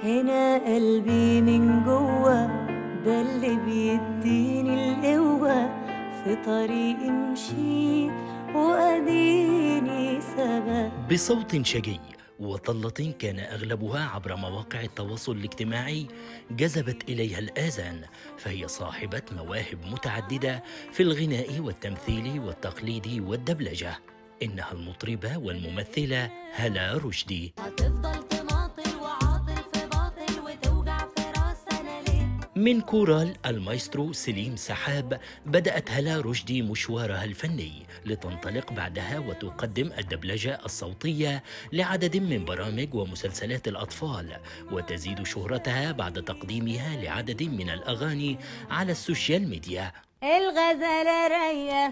هنا قلبي من جوه ده اللي بيديني القوة في طريقي مشيت وأديني سبق بصوت شجي وطلة كان أغلبها عبر مواقع التواصل الاجتماعي جذبت إليها الآذان فهي صاحبة مواهب متعددة في الغناء والتمثيل والتقليد والدبلجة إنها المطربة والممثلة هلا رشدي هتفضل تماطل وعاطل في باطل وتوجع في راس أنا ليه من كورال المايسترو سليم سحاب بدأت هلا رشدي مشوارها الفني لتنطلق بعدها وتقدم الدبلجة الصوتية لعدد من برامج ومسلسلات الأطفال وتزيد شهرتها بعد تقديمها لعدد من الأغاني على السوشيال ميديا الغزالة راية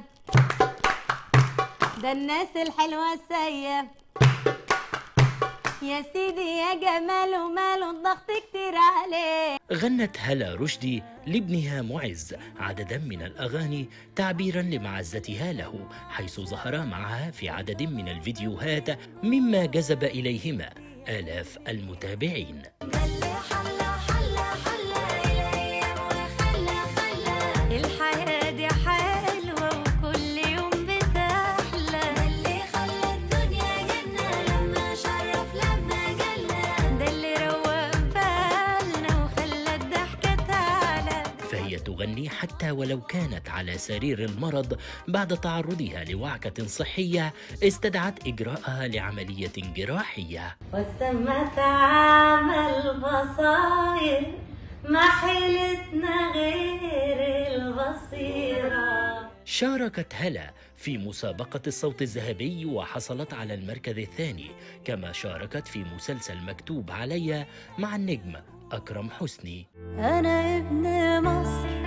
ده الناس الحلوة السية يا سيدي يا جمال وماله الضغط كتير عليه غنت هلا رشدي لابنها معز عددا من الأغاني تعبيرا لمعزتها له حيث ظهر معها في عدد من الفيديوهات مما جذب إليهما آلاف المتابعين اللي حلا حلا حلا الايام وخلا خلا الحياة دي حلوة وكل يوم بتحلى اللي خلى الدنيا جنة لما شرف لما جلى ده اللي روق بالنا وخلى الضحكة تعلى فهي تغني حتى ولو كانت على سرير المرض بعد تعرضها لوعكة صحية استدعت إجراءها لعملية جراحية وثم تعامل بصاير ما حيلتنا غير البصيرة شاركت هلا في مسابقة الصوت الذهبي وحصلت على المركز الثاني كما شاركت في مسلسل مكتوب علي مع النجم أكرم حسني أنا ابن مصر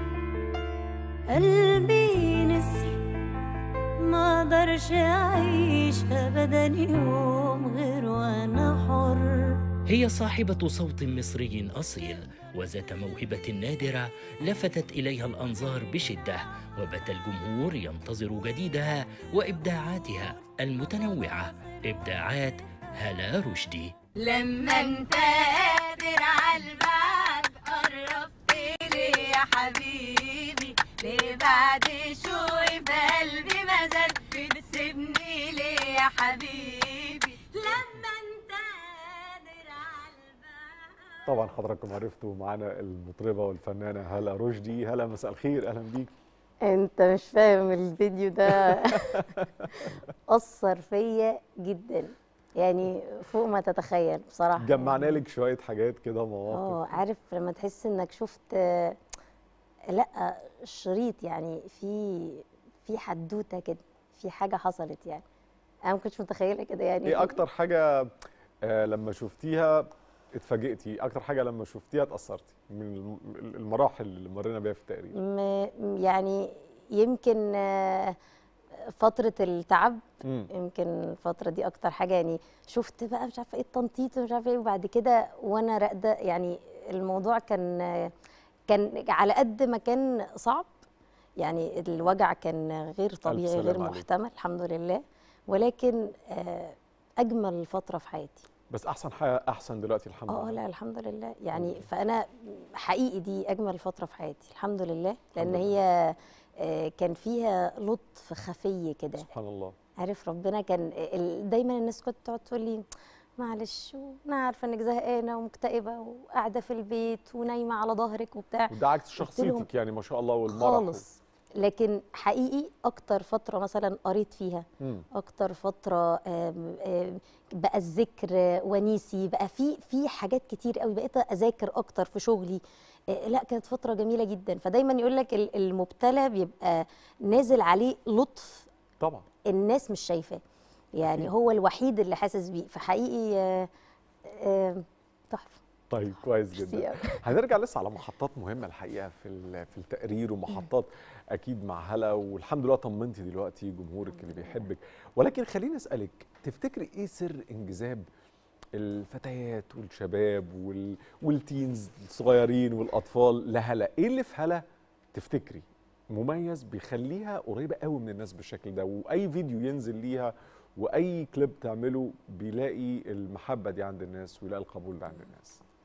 قلبي نسي ما اقدرش أعيش أبدا يوم غير وأنا حر هي صاحبة صوت مصري أصيل وذات موهبة نادرة لفتت إليها الأنظار بشدة وبات الجمهور ينتظر جديدها وإبداعاتها المتنوعة إبداعات هلا رشدي لما انت قادر على البعد قربت لي يا حبيبي ليه بعد شوي بقلبي ما زال بتسيبني ليه يا حبيبي لما انت قادر على البعد طبعا حضراتكم عرفتوا معانا المطربه والفنانه هلا رشدي هلا مساء الخير اهلا بيك انت مش فاهم الفيديو ده اثر فيا جدا يعني فوق ما تتخيل بصراحه جمعنا لك شويه حاجات كده مواقف اه عارف لما تحس انك شفت آه، لا شريط يعني في في حدوته كده في حاجه حصلت يعني انا ما كنتش متخيله كده يعني ايه اكتر حاجه آه لما شفتيها اتفاجئتي اكتر حاجه لما شفتيها اتاثرتي من الم- المراحل اللي مرينا بيها في التقرير م- يعني يمكن آه، فتره التعب مم. يمكن الفترة دي أكتر حاجة يعني شفت بقى مش عارفة إيه التنطيط ومش عارفة إيه وبعد كده وأنا راقدة يعني الموضوع كان كان على قد ما كان صعب يعني الوجع كان غير طبيعي سلام غير عليك. محتمل الحمد لله ولكن آه، أجمل فترة في حياتي بس احسن حاجه احسن دلوقتي الحمد اه لله لا الحمد لله الحمد يعني لله. فانا حقيقي دي اجمل فتره في حياتي الحمد لله لان الحمد هي آه، كان فيها لطف خفي كده سبحان الله عارف ربنا كان ال- دايما الناس كانت تقعد تقول لي معلش انا عارفه انك زهقانه ومكتئبه وقاعده في البيت ونايمه على ظهرك وبتاع وده عكس قلت لهم شخصيتك يعني ما شاء الله والمرح خالص لكن حقيقي اكتر فتره مثلا قريت فيها مم. اكتر فتره آم، آم، بقى الذكر ونيسي بقى في في حاجات كتير قوي بقيت اذاكر اكتر في شغلي آه، لا كانت فتره جميله جدا فدايما يقول لك ال- المبتلى بيبقى نازل عليه لطف طبعا الناس مش شايفاه يعني أكيد. هو الوحيد اللي حاسس بيه فحقيقي آه، آه، تحفه طيب كويس ميرسي جدا أوي. هنرجع لسه على محطات مهمه الحقيقه في ال- في التقرير ومحطات اكيد مع هلا والحمد لله طمنتي دلوقتي جمهورك اللي بيحبك ولكن خليني اسالك تفتكري ايه سر انجذاب الفتيات والشباب وال... والتينز الصغيرين والاطفال لهلا ايه اللي في هلا تفتكري مميز بيخليها قريبه قوي من الناس بالشكل ده واي فيديو ينزل ليها واي كليب تعمله بيلاقي المحبه دي عند الناس ويلاقي القبول ده عند الناس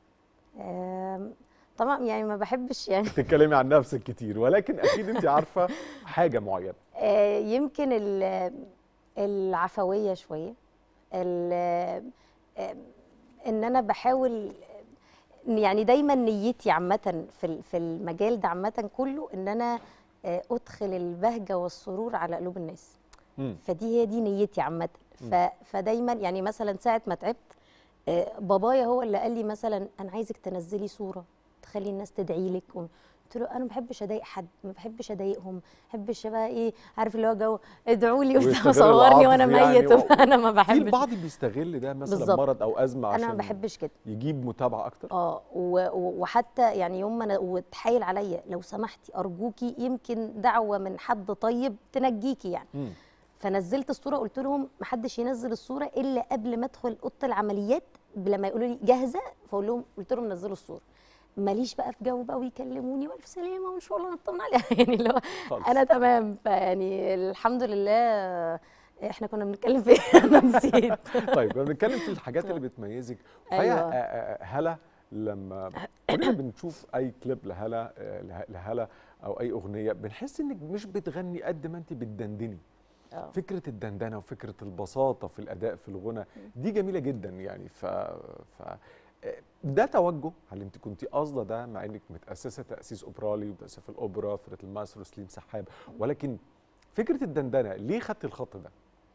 آم، طبعا يعني ما بحبش يعني تتكلمي عن نفسك كتير ولكن اكيد انت عارفه حاجه معينه آه، يمكن ال- العفوية شوية ال- آه، ان انا بحاول يعني دايما نيتي عامة في ال- في المجال ده عامة كله ان انا آه، ادخل البهجة والسرور على قلوب الناس مم. فدي هي دي نيتي عامة ف- فدايما يعني مثلا ساعة ما تعبت آه، بابايا هو اللي قال لي مثلا انا عايزك تنزلي صورة تخلي الناس تدعي لك قلت له انا ما بحبش اضايق حد ما بحبش اضايقهم ما بحبش بقى ايه عارف اللي هو جو ادعوا لي وبتاع ويستغل صورني وانا العطف يعني ميت و- انا ما في بحبش البعض بيستغل ده مثلا بالظبط. مرض او ازمه عشان انا ما بحبش كده يجيب متابعه اكتر اه و- و- وحتى يعني يوم ما انا وتحايل عليا لو سمحتي ارجوكي يمكن دعوه من حد طيب تنجيكي يعني مم. فنزلت الصوره قلت لهم محدش ينزل الصوره الا قبل ما ادخل اوضه العمليات لما يقولوا لي جاهزه فاقول لهم قلت لهم نزلوا الصوره ماليش بقى في جو بقى ويكلموني والف سلامه وان شاء الله نطمن عليها يعني اللي هو خالص. انا تمام فيعني الحمد لله احنا كنا بنتكلم في إيه؟ انا نسيت طيب لما بنتكلم في الحاجات اللي بتميزك الحقيقه أيوة. آه، آه، هلا لما كلنا بنشوف اي كليب لهلا آه، له- لهلا او اي اغنيه بنحس انك مش بتغني قد ما انت بتدندني آه. فكره الدندنه وفكره البساطه في الاداء في الغنى دي جميله جدا يعني ف, ف... آه، ده توجه هل انت كنت قاصده ده مع انك متاسسه تاسيس اوبرالي ومتاسسه في الاوبرا فرقه الماسترو سليم سحاب ولكن فكره الدندنه ليه خدت الخط ده؟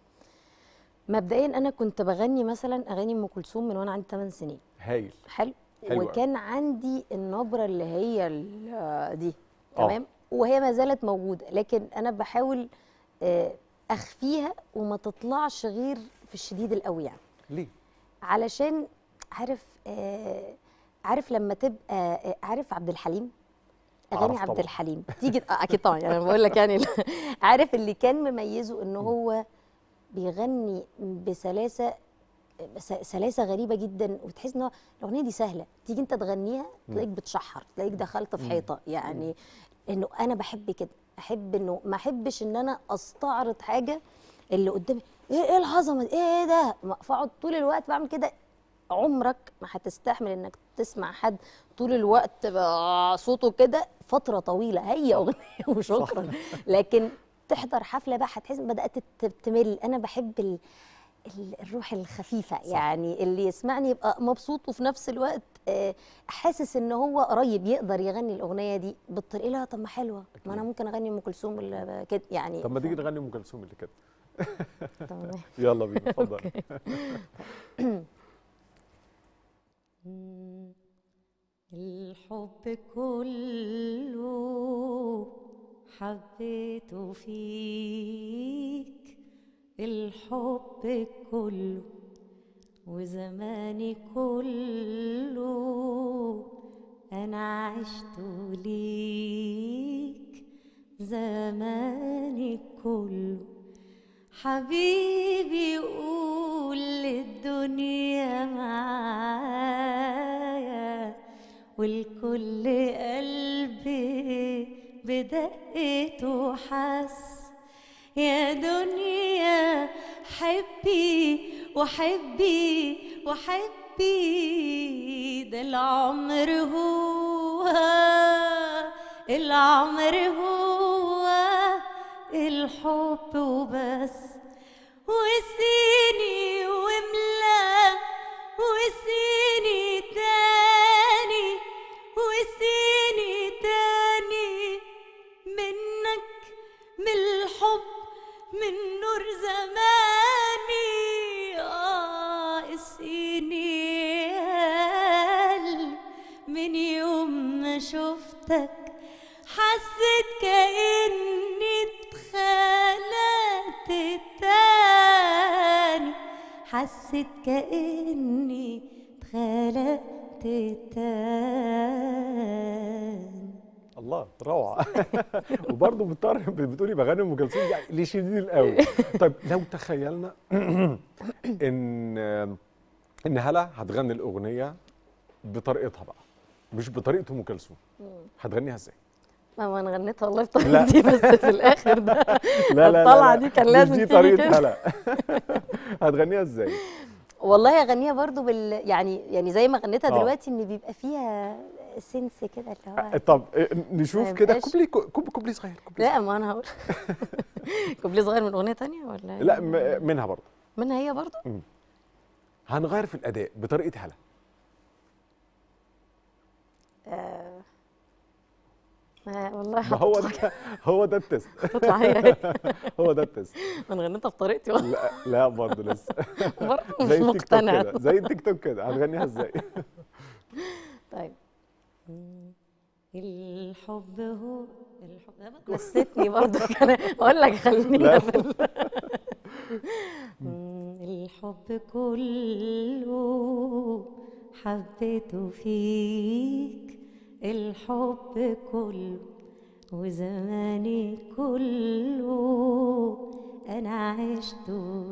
مبدئيا انا كنت بغني مثلا اغاني ام كلثوم من وانا عندي 8 سنين هايل حلو حلو أوي. وكان عندي النبره اللي هي ال- دي آه. تمام وهي ما زالت موجوده لكن انا بحاول آه، اخفيها وما تطلعش غير في الشديد القوي يعني ليه؟ علشان عارف آه، عارف لما تبقى آه، عارف عبد الحليم اغاني أعرف عبد طبعاً. الحليم تيجي آه، اكيد طبعا يعني انا بقول لك يعني عارف اللي كان مميزه ان هو بيغني بسلاسه س- سلاسه غريبه جدا وتحس ان هو الاغنيه دي سهله تيجي انت تغنيها تلاقيك بتشحر تلاقيك دخلت في حيطه يعني انه انا بحب كده احب انه ما احبش ان انا استعرض حاجه اللي قدامي ايه ايه العظمه دي؟ ايه ده ما- فاقعد طول الوقت بعمل كده عمرك ما هتستحمل انك تسمع حد طول الوقت بقى صوته كده فتره طويله هي اغنيه وشكرا لكن تحضر حفله بقى هتحس إن بدات ت- تمل انا بحب ال... ال- الروح الخفيفه صح. يعني اللي يسمعني يبقى مبسوط وفي نفس الوقت آه، حاسس ان هو قريب يقدر يغني الاغنيه دي بالطريقه لا طب ما حلوه ما انا ممكن اغني ام كلثوم ولا كده يعني طب ما تيجي نغني ام كلثوم اللي كده تمام. يلا بينا اتفضل الحب كله حبيته فيك الحب كله وزماني كله انا عشت ليك زماني كله حبيبي قول للدنيا معايا والكل قلبي بدقته حس يا دنيا حبي وحبي وحبي ده العمر هو العمر هو الحب وبس وسيني وملا وسيني تاني وسيني تاني منك من الحب من نور زماني اه اسقيني قال من يوم ما شفتك حسيت كأني اتخلقت تاني حسيت كأني اتخلقت تاني الله روعه وبرضه بتضطر بتقولي بغني ام كلثوم يعني ليه شديد القوي طيب لو تخيلنا ان ان هلا هتغني الاغنيه بطريقتها بقى مش بطريقه ام كلثوم هتغنيها ازاي؟ ما ما انا غنيتها والله بطريقتي بس في الاخر ده لا لا لا الطلعه لا، دي كان مش لازم دي تيجي طريقه كده. هلا هتغنيها ازاي؟ والله اغنيها برضو بال يعني يعني زي ما غنيتها آه. دلوقتي ان بيبقى فيها سنس كده اللي هو طب إيه، نشوف ما كده يبقاش- كوبلي كوب كوبلي صغير كوبلي لا ما انا هقول كوبليه صغير من اغنيه تانية ولا صغير. لا م- منها برضه منها هي برضو هنغير في الاداء بطريقه هلا آه ما والله ما هو ده هو ده التست هتطلع هي هو ده التست انا غنيتها بطريقتي والله لا لا برضه لسه برضه مش زي التيك توك مقتنعه كده زي التيك توك كده هنغنيها ازاي طيب الحب هو الحب نسيتني برضه كان اقول لك خلينا لا. في ال- مم، الحب كله حبيته فيك الحب كله وزماني كله انا عشت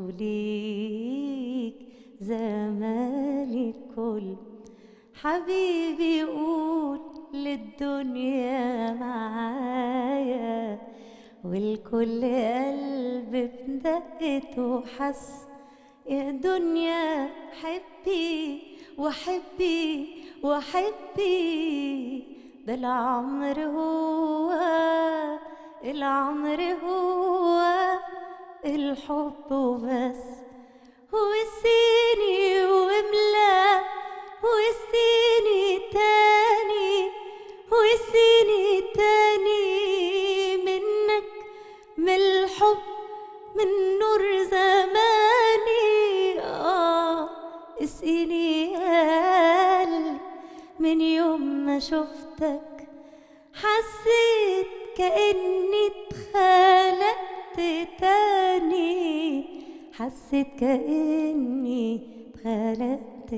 ليك زماني كله حبيبي قول للدنيا معايا والكل قلب بدقته حس يا دنيا حبي وحبي وحبي ده العمر هو العمر هو الحب وبس وسيني وملا وسيني تاني وسيني تاني منك من الحب من نور زماني اه اسقيني قلبي من يوم ما شفتك حسيت كأني اتخلقت تاني حسيت كأني اتخلقت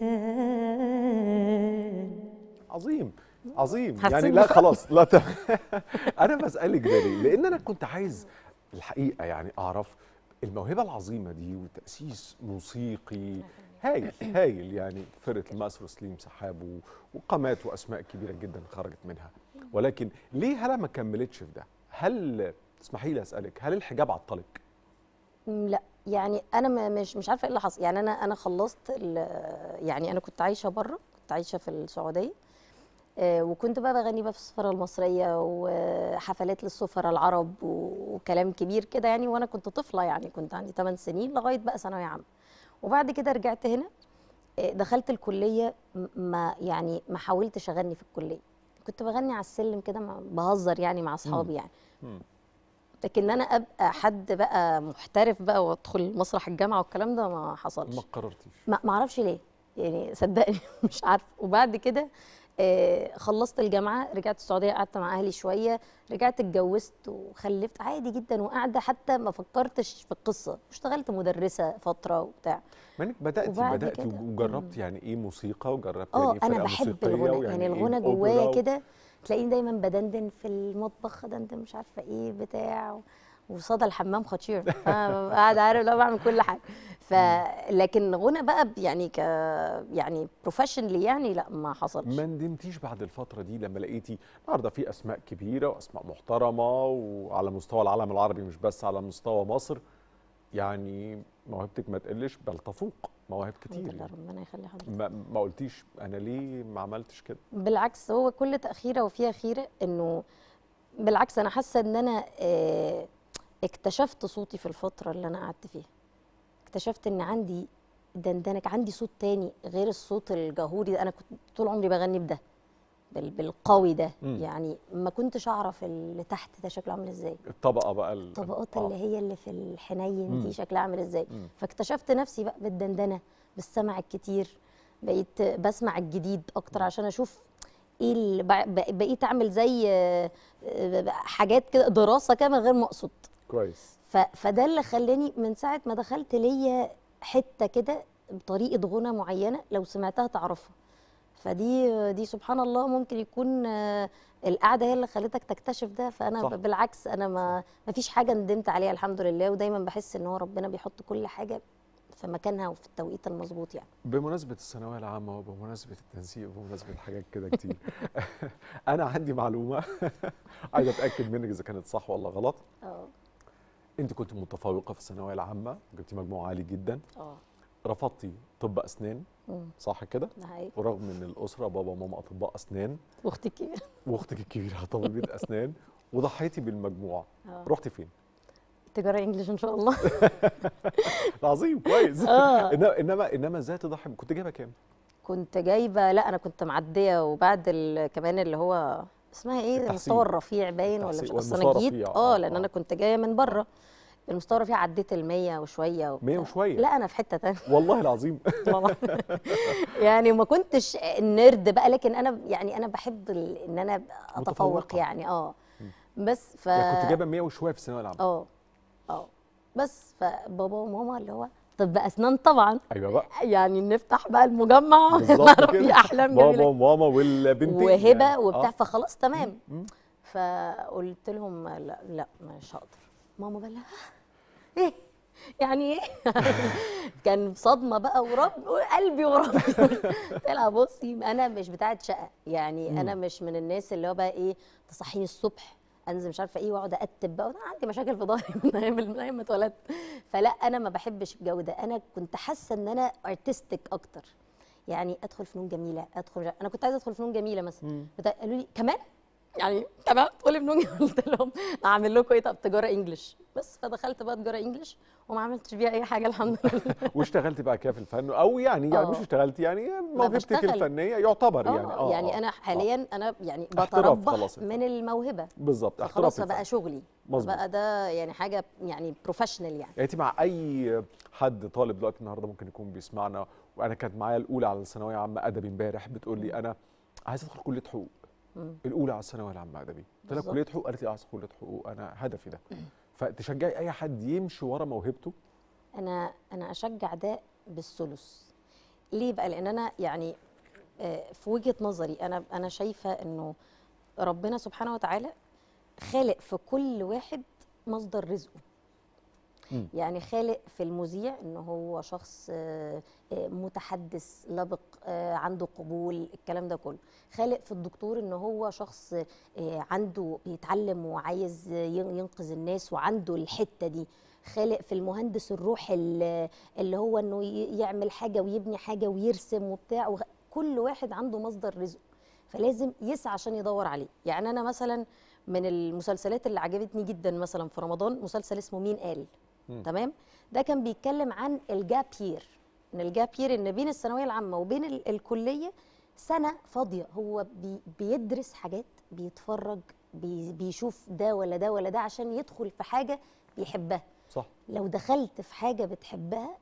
تاني عظيم عظيم حسيت يعني لا بخ- خلاص لا ت... انا بسالك ده ليه لان انا كنت عايز الحقيقه يعني اعرف الموهبه العظيمه دي وتاسيس موسيقي هايل هايل يعني فرقه الماسترو سليم سحاب و- وقامات واسماء كبيره جدا خرجت منها ولكن ليه هلا ما كملتش في ده هل اسمحي لي اسالك هل الحجاب عطلك مم، لا يعني انا ما- مش مش عارفه ايه اللي حصل يعني انا انا خلصت ال- يعني انا كنت عايشه بره كنت عايشه في السعوديه آه، وكنت بقى بغني بقى في السفاره المصريه وحفلات للسفراء العرب و- وكلام كبير كده يعني وانا كنت طفله يعني كنت عندي 8 سنين لغايه بقى ثانويه عامه وبعد كده رجعت هنا آه، دخلت الكليه م- ما يعني ما حاولتش اغني في الكليه كنت بغني على السلم كده مع- بهزر يعني مع اصحابي يعني مم. لكن انا ابقى حد بقى محترف بقى وادخل مسرح الجامعه والكلام ده ما حصلش ما قررتيش ما ما اعرفش ليه يعني صدقني مش عارفه وبعد كده آه، خلصت الجامعه رجعت السعوديه قعدت مع اهلي شويه رجعت اتجوزت وخلفت عادي جدا وقاعده حتى ما فكرتش في القصه واشتغلت مدرسه فتره وبتاع ما انك بداتي وبعد بداتي كده- وجربتي يعني ايه موسيقى وجربتي اه يعني ايه انا فرقة بحب موسيقية الغنى ويعني يعني إيه الغنى أوبرا جوايا و- كده تلاقيني دايما بدندن في المطبخ دندن مش عارفه ايه بتاع وصدى الحمام خطير فأنا قاعده عارف لو بعمل كل حاجه ف لكن غنى بقى ب- يعني ك يعني بروفيشنلي يعني لا ما حصلش ما ندمتيش بعد الفترة دي لما لقيتي النهارده في أسماء كبيرة وأسماء محترمة وعلى مستوى العالم العربي مش بس على مستوى مصر يعني موهبتك ما تقلش بل تفوق مواهب الحمد كتير لله يعني. ربنا يخلي حضرتك ما, ما قلتيش أنا ليه ما عملتش كده بالعكس هو كل تأخيرة وفيها خيرة انه بالعكس انا حاسة ان انا آه، اكتشفت صوتي في الفترة اللي انا قعدت فيها اكتشفت ان عندي دندنك عندي صوت تاني غير الصوت الجهوري ده انا كنت طول عمري بغني بده بال- بالقوي ده مم. يعني ما كنتش اعرف اللي تحت ده شكله عامل ازاي الطبقة بقى ال- الطبقات آه. اللي هي اللي في الحنين مم. دي شكلها عامل ازاي مم. فاكتشفت نفسي بقى بالدندنه بالسمع الكتير بقيت بسمع الجديد اكتر عشان اشوف ايه اللي بق- بق- بقيت اعمل زي آه، آه، حاجات كده دراسه كده من غير ما اقصد كويس ف- فده اللي خلاني من ساعه ما دخلت ليا حته كده بطريقه غنى معينه لو سمعتها تعرفها فدي دي سبحان الله ممكن يكون آه، القعده هي اللي خلتك تكتشف ده فانا صح. ب- بالعكس انا ما ما فيش حاجه ندمت عليها الحمد لله ودايما بحس ان هو ربنا بيحط كل حاجه في مكانها وفي التوقيت المظبوط يعني بمناسبة الثانوية العامة وبمناسبة التنسيق وبمناسبة حاجات كده كتير أنا عندي معلومة عايز أتأكد منك إذا كانت صح ولا غلط اه أنت كنت متفوقة في الثانوية العامة جبتي مجموع عالي جدا اه رفضتي طب اسنان مم. صح كده ده حقيقي ورغم ان الاسره بابا وماما اطباء اسنان واختي الكبيره واختك الكبيره طبيبه اسنان وضحيتي بالمجموع آه. رحتي فين تجاره انجلش ان شاء الله عظيم كويس آه. انما انما انما ازاي تضحي كنت جايبه كام كنت جايبه لا انا كنت معديه وبعد ال- كمان اللي هو اسمها ايه التحسين. المستوى الرفيع باين ولا التحسين مش اصل والمستوى انا جيت الرفيع، اه آه، لان آه. انا كنت جايه من بره المستوى الرفيع عديت ال 100 وشويه وبتاع. 100 وشويه لا انا في حته تانية والله العظيم والله يعني ما كنتش نرد بقى لكن انا يعني انا بحب ال- ان انا اتفوق متفوقة. يعني اه بس ف يعني كنت جايبه 100 وشويه في الثانويه العامه اه اه بس فبابا وماما اللي هو طب اسنان طبعا ايوه بقى يعني نفتح بقى المجمع بالظبط ونعرف كده في احلام بابا جميله وماما والبنتين وهبه يعني. وبتاع آه. فخلاص تمام مم. فقلت لهم لا لا مش هقدر ماما بقى لها ايه يعني ايه كان صدمه بقى ورب قلبي وربي قلت لها بصي انا مش بتاعه شقه يعني انا مش من الناس اللي هو بقى ايه تصحيني الصبح انزل مش عارفه ايه واقعد اتب بقى وانا عندي مشاكل في ظهري من ايام من ايام ما اتولدت فلا انا ما بحبش الجو ده انا كنت حاسه ان انا ارتستيك اكتر يعني ادخل فنون جميله ادخل انا كنت عايزه ادخل فنون جميله مثلا بتاع- قالوا لي كمان يعني كمان تقولي فنون جميلة؟ قلت لهم اعمل لكم ايه طب تجاره انجلش بس فدخلت بقى تجاره انجلش وما عملتش بيها اي حاجه الحمد لله واشتغلتي بقى كده في الفن او يعني يعني آه. مش اشتغلتي يعني موهبتك بشتغل. الفنيه يعتبر يعني اه يعني آه. انا حاليا انا يعني احتراف بتربح خلاص. من الموهبه بالظبط فخلاص احترافي بقى شغلي مظبوط. بقى ده يعني حاجه يعني بروفيشنال يعني يعني انت مع اي حد طالب دلوقتي النهارده ممكن يكون بيسمعنا وانا كانت معايا الاولى على الثانويه عامه ادبي امبارح بتقول لي انا عايز ادخل كليه حقوق مم. الاولى على الثانويه العامه ادبي قلت لها بالظبط. كليه حقوق قالت لي عايز كليه حقوق انا هدفي ده فتشجعي اي حد يمشي ورا موهبته انا انا اشجع ده بالثلث ليه بقى لان انا يعني آه، في وجهه نظري انا انا شايفه انه ربنا سبحانه وتعالى خالق في كل واحد مصدر رزقه مم. يعني خالق في المذيع ان هو شخص آه، آه، متحدث لبق آه، عنده قبول الكلام ده كله خالق في الدكتور ان هو شخص آه، عنده بيتعلم وعايز ين- ينقذ الناس وعنده الحته دي خالق في المهندس الروح ال- اللي هو انه ي- يعمل حاجه ويبني حاجه ويرسم وبتاع وغ- كل واحد عنده مصدر رزقه فلازم يسعى عشان يدور عليه يعني انا مثلا من المسلسلات اللي عجبتني جدا مثلا في رمضان مسلسل اسمه مين قال مم. تمام ده كان بيتكلم عن الجاب يير ان الجاب يير ان بين الثانويه العامه وبين ال- الكليه سنه فاضيه هو بي بيدرس حاجات بيتفرج بي بيشوف ده ولا ده ولا ده عشان يدخل في حاجه بيحبها صح لو دخلت في حاجه بتحبها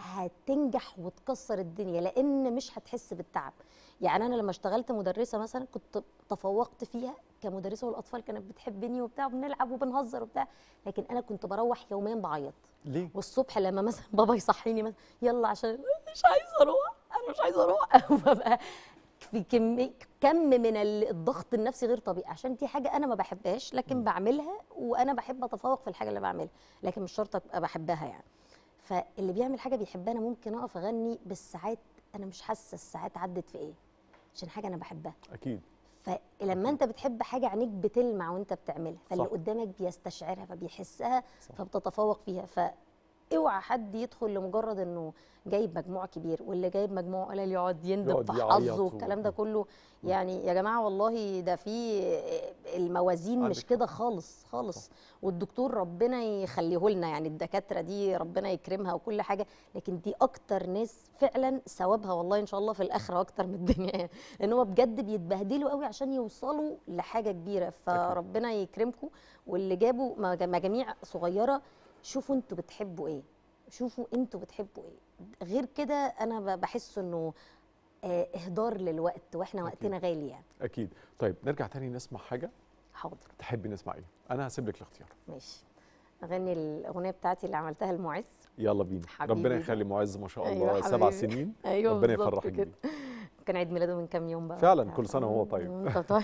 هتنجح وتكسر الدنيا لان مش هتحس بالتعب يعني انا لما اشتغلت مدرسه مثلا كنت تفوقت فيها كمدرسه والاطفال كانت بتحبني وبتاع وبنلعب وبنهزر وبتاع لكن انا كنت بروح يوميا بعيط ليه والصبح لما مثلا بابا يصحيني مثلا يلا عشان مش عايزه اروح انا مش عايزه اروح ببقى في كم كم من ال- الضغط النفسي غير طبيعي عشان دي حاجه انا ما بحبهاش لكن بعملها وانا بحب اتفوق في الحاجه اللي بعملها لكن مش شرط ابقى بحبها يعني فاللي بيعمل حاجه بيحبها انا ممكن اقف اغني بالساعات انا مش حاسه الساعات عدت في ايه عشان حاجه انا بحبها اكيد فلما انت بتحب حاجه عينيك بتلمع وانت بتعملها فاللي صح. قدامك بيستشعرها فبيحسها صح. فبتتفوق فيها فاوعى حد يدخل لمجرد انه جايب مجموع كبير واللي جايب مجموع قليل يقعد يندب يقعد في يعيط حظه و- والكلام ده كله يعني يا جماعه والله ده في الموازين عندك مش حق. كده خالص خالص والدكتور ربنا يخليه لنا يعني الدكاتره دي ربنا يكرمها وكل حاجه لكن دي اكتر ناس فعلا ثوابها والله ان شاء الله في الاخره اكتر من الدنيا يعني لان هم بجد بيتبهدلوا قوي عشان يوصلوا لحاجه كبيره فربنا يكرمكم واللي جابوا مج- مجاميع صغيره شوفوا انتوا بتحبوا ايه شوفوا انتوا بتحبوا ايه غير كده انا ب- بحس انه آه، اهدار للوقت واحنا أكيد. وقتنا غالي يعني اكيد طيب نرجع تاني نسمع حاجه حاضر تحبي نسمع ايه انا هسيب لك الاختيار ماشي اغني الاغنيه بتاعتي اللي عملتها المعز يلا بينا حبيبي ربنا ده. يخلي معز ما شاء أيوة الله سبع حبيبي. سنين ايوه ربنا بالظبط يفرحك كده. بيه كان عيد ميلاده من كام يوم بقى فعلاً، وبتاع. كل سنة وهو طيب. وانت طيب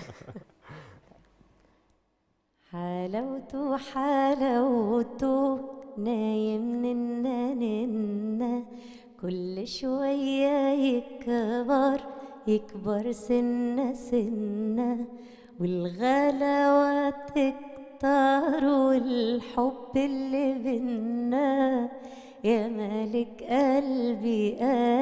حلاوته حلاوته نايم ننا ننا كل شوية يكبر يكبر سنة سنة والغلاوة تكتر والحب اللي بينا يا مالك قلبي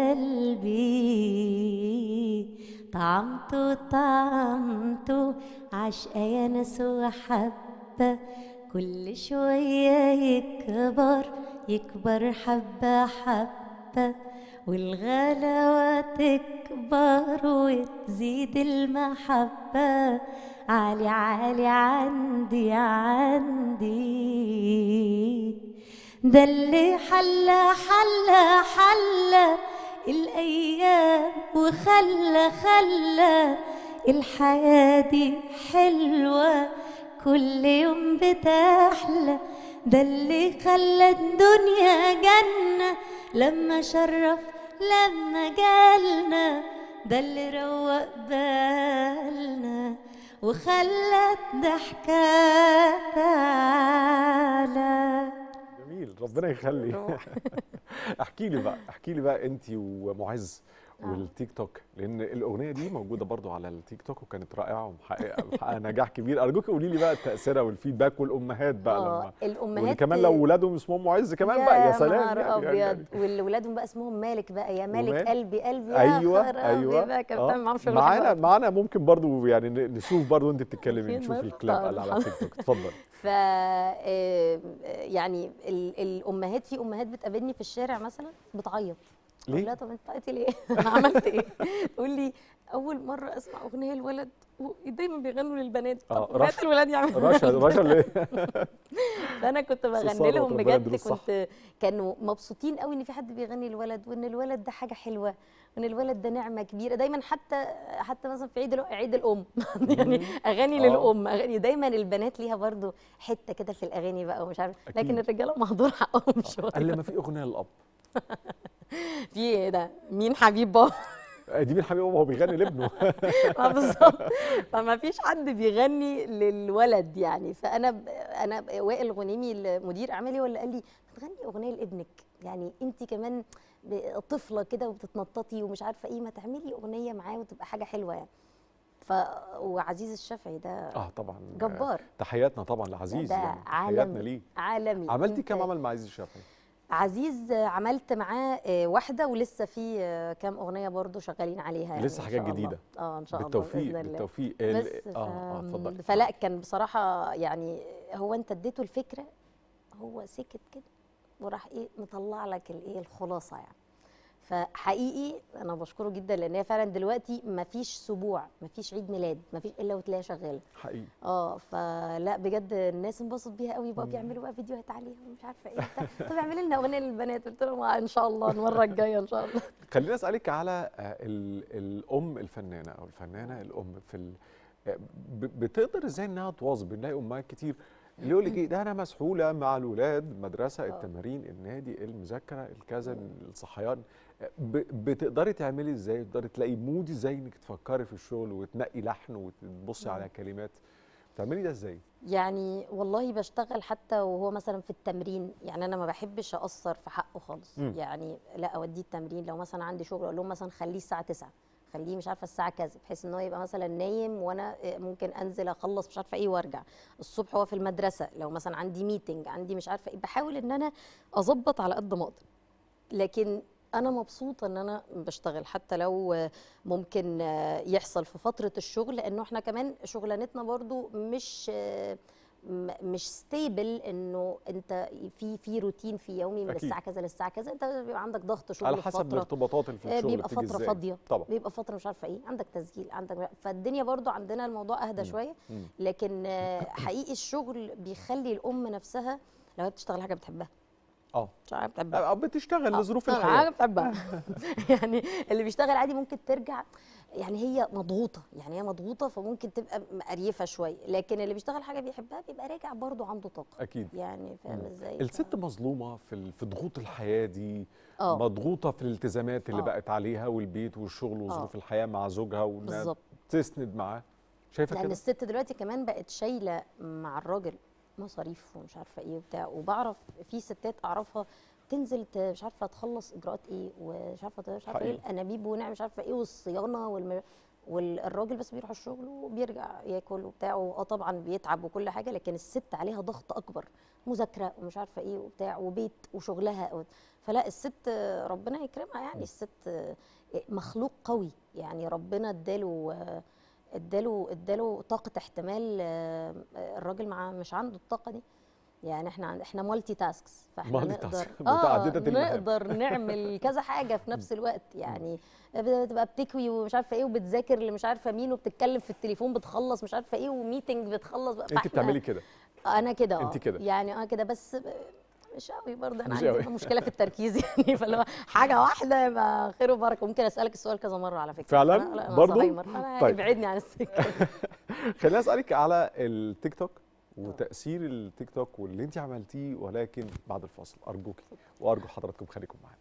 قلبي طعمته طعمته عشقة يا ناس وحبة كل شوية يكبر يكبر حبة حبة والغلاوة تكبر وتزيد المحبة عالي عالي عندي عندي ده اللي حلى حلى حلى الأيام وخلى خلى الحياة دي حلوة كل يوم بتحلى ده اللي خلى الدنيا جنة لما شرف لما جالنا ده اللي روق بالنا وخلت ضحكة تعالى جميل ربنا يخلي روح. احكي لي بقى احكي لي بقى انت ومعز والتيك توك لان الاغنيه دي موجوده برضو على التيك توك وكانت رائعه ومحققه محققه نجاح كبير ارجوك قولي لي بقى تاثيرها والفيدباك والامهات بقى اه لما الامهات واللي كمان لو ولادهم اسمهم معز كمان بقى يا سلام نهار يعني- يعني- ابيض والولادهم بقى اسمهم مالك بقى يا مالك ومال؟ قلبي قلبي يا ايوه خرابي ايوه بقى كانت آه. بتعمل معاهم شغل معانا حلو. معانا ممكن برضو يعني ن- نشوف برضو انت بتتكلمي فين نشوف ما الكلاب اللي على طبعاً. تيك توك اتفضل ف آه، يعني ال- الامهات في امهات بتقابلني في الشارع مثلا بتعيط ليه؟ اقول لها طب انت بتعيطي ليه؟ انا عملت ايه؟ تقول لي اول مره اسمع اغنيه الولد ودايما بيغنوا للبنات آه، طب بنات رشا. الولاد يعملوا رشا رشا ليه فانا كنت بغني استثارة لهم ربنا بجد يديله الصحة. كنت كانوا مبسوطين قوي ان في حد بيغني الولد وان الولد ده حاجه حلوه وان الولد ده نعمه كبيره دايما حتى حتى مثلا في عيد الأ- عيد الام يعني اغاني آه. للام اغاني دايما البنات ليها برضو حته كده في الاغاني بقى ومش عارف لكن أكيد. الرجاله مهدور حقهم شويه قال لي ما في اغنيه للاب في ايه ده مين حبيب بابا آه، دي مين حبيبي بابا هو بيغني لابنه ما بالظبط فما فيش حد بيغني للولد يعني فانا ب- انا ب- وائل غنيمي المدير اعمالي ولا قال لي ما تغني اغنيه لابنك يعني انت كمان ب- طفله كده وبتتنططي ومش عارفه ايه ما تعملي اغنيه معاه وتبقى حاجه حلوه يعني ف وعزيز الشافعي ده اه طبعا جبار. تحياتنا طبعا لعزيز ده يعني عالمي. تحياتنا ليه عالمي عملتي أنت- كام عمل مع عزيز الشافعي عزيز عملت معاه آه، واحده ولسه في آه، كام اغنيه برضو شغالين عليها يعني لسه إن حاجات شاء الله. جديده اه ان شاء الله بالتوفيق بإذن الله. بالتوفيق بس ال- اه اه اتفضلي فلا كان بصراحه يعني هو انت اديته الفكره هو سكت كده وراح ايه مطلع لك الايه الخلاصه يعني فحقيقي انا بشكره جدا لان هي فعلا دلوقتي ما فيش سبوع ما فيش عيد ميلاد ما فيش الا وتلاقيها شغاله حقيقي اه فلا بجد الناس انبسط بيها قوي بقى بيعملوا بقى فيديوهات عليها ومش عارفه ايه وبتاع. طب اعملي لنا اغنيه للبنات قلت لهم آه، ان شاء الله المره الجايه ان شاء الله خليني اسالك على آه، ال- الام الفنانه او الفنانه الام في ال... آه، ب- بتقدر ازاي انها تواظب بنلاقي امهات كتير اللي يقول لك ايه ده انا مسحوله مع الولاد المدرسه التمارين النادي المذاكره الكذا الصحيان آه، ب- بتقدري تعملي ازاي تقدري تلاقي مود ازاي انك تفكري في الشغل وتنقي لحن وتبصي على كلمات بتعملي ده ازاي يعني والله بشتغل حتى وهو مثلا في التمرين يعني انا ما بحبش اقصر في حقه خالص مم. يعني لا اوديه التمرين لو مثلا عندي شغل اقول لهم مثلا خليه الساعه 9 خليه مش عارفه الساعه كذا بحيث ان هو يبقى مثلا نايم وانا ممكن انزل اخلص مش عارفه ايه وارجع الصبح هو في المدرسه لو مثلا عندي ميتنج عندي مش عارفه ايه بحاول ان انا اظبط على قد ما اقدر لكن انا مبسوطه ان انا بشتغل حتى لو ممكن يحصل في فتره الشغل لانه احنا كمان شغلانتنا برضو مش م- مش ستيبل انه انت في في روتين في يومي من أكيد. الساعه كذا للساعه كذا انت بيبقى عندك ضغط شغل على في حسب فتره الارتباطات اللي في آه، الشغل بيبقى بتيجي فتره إزاي. فاضيه طبعا بيبقى فتره مش عارفه ايه عندك تسجيل عندك فالدنيا برضو عندنا الموضوع اهدى شويه مم. لكن آه، حقيقي الشغل بيخلي الام نفسها لو هي بتشتغل حاجه بتحبها اه مش حاجه بتحبها آه، بتشتغل آه، لظروف آه، الحياه حاجه بتحبها يعني اللي بيشتغل عادي ممكن ترجع يعني هي مضغوطه يعني هي مضغوطه فممكن تبقى مقريفه شويه لكن اللي بيشتغل حاجه بيحبها بيبقى راجع برضو عنده طاقه اكيد يعني فاهم مم. ازاي الست مظلومه في ال- في ضغوط الحياه دي اه مضغوطه في الالتزامات اللي آه. بقت عليها والبيت والشغل وظروف الحياه مع زوجها وانها بالظبط تسند معاه شايفه لان كده الست دلوقتي كمان بقت شايله مع الراجل مصاريف ومش عارفه ايه وبتاع وبعرف في ستات اعرفها تنزل ت- مش عارفه تخلص اجراءات ايه ومش عارفه ت- مش عارفه ايه حقيقي. الانابيب ونعمل مش عارفه ايه والصيانه والم... والراجل بس بيروح الشغل وبيرجع ياكل وبتاع اه طبعا بيتعب وكل حاجه لكن الست عليها ضغط اكبر مذاكره ومش عارفه ايه وبتاع وبيت وشغلها فلا الست آه، ربنا يكرمها يعني الست آه، مخلوق قوي يعني ربنا اداله آه، اداله اداله طاقه احتمال آه، آه، الراجل مع مش عنده الطاقه دي يعني احنا عن- احنا مالتي تاسكس فاحنا Multi نقدر task، متعددة المهام. نقدر نعمل كذا حاجه في نفس الوقت يعني بتبقى بتكوي ومش عارفه ايه وبتذاكر اللي مش عارفه مين وبتتكلم في التليفون بتخلص مش عارفه ايه وميتنج بتخلص انت فإحنا- بتعملي كده انا كده انت اه كده. يعني اه كده بس ب- مش قوي برضه انا مش عندي قوي. مشكله في التركيز يعني فاللي هو حاجه واحده يبقى خير وبركه ممكن اسالك السؤال كذا مره على فكره فعلاً؟ فأنا- لا، أنا برضه؟ زهايمر، فأنا طيب. ابعدني عن السكه خليني اسالك على التيك توك وتاثير التيك توك واللي انت عملتيه ولكن بعد الفاصل ارجوكي وارجو حضراتكم خليكم معانا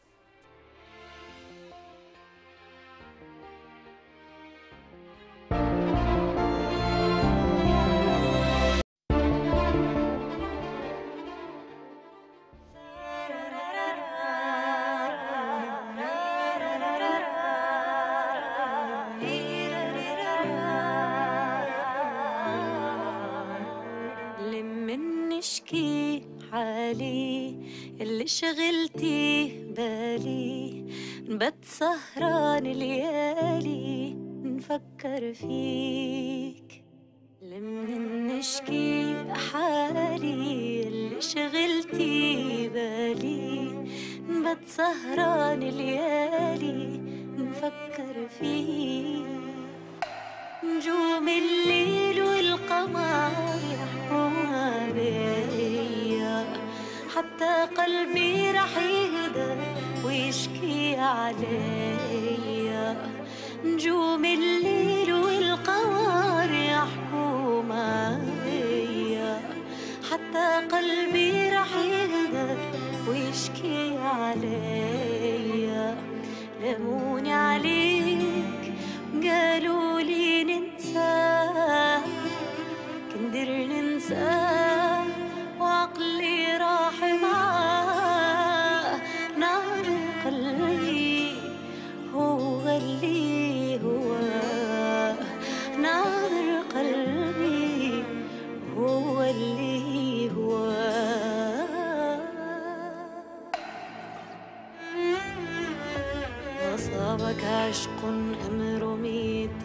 لما نشكي حالي اللي شغلتي بالي بتسهران ليالي نفكر فيك لما نشكي حالي اللي شغلتي بالي بتسهران ليالي نفكر فيك نجوم الليل والقمر يحكوها بيا حتى قلبي رح يهدى ويشكي عليا نجوم الليل والقمر يحكوا بيا حتى قلبي رح يهدى ويشكي عليا لموني عليك قالوا لي ننسى كندر ننسى وعقلي راح معاه نار قلبي هو اللي هو نار قلبي هو اللي هو أصابك عشق أم رميت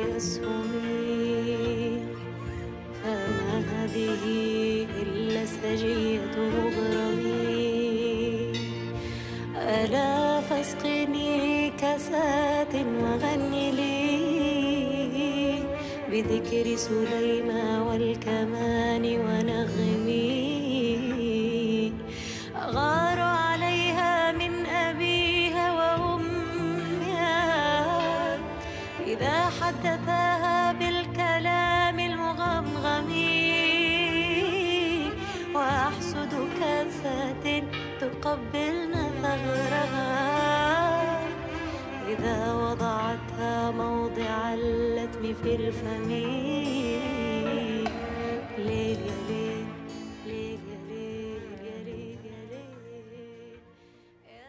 بأسهمي فما هذه إلا سجية مغرمي ألا فاسقني كاسات وغني لي بذكر سليمان والكمان ونغمي أغار عليها من أبيها وأمها إذا حدثاها بالكلام المغمغم وأحسد كاسات تقبلن ثغرها إذا وضعتها موضع اللتم في الفم ليل يا ليل ليل يا ليل يا ليل يا ليل يا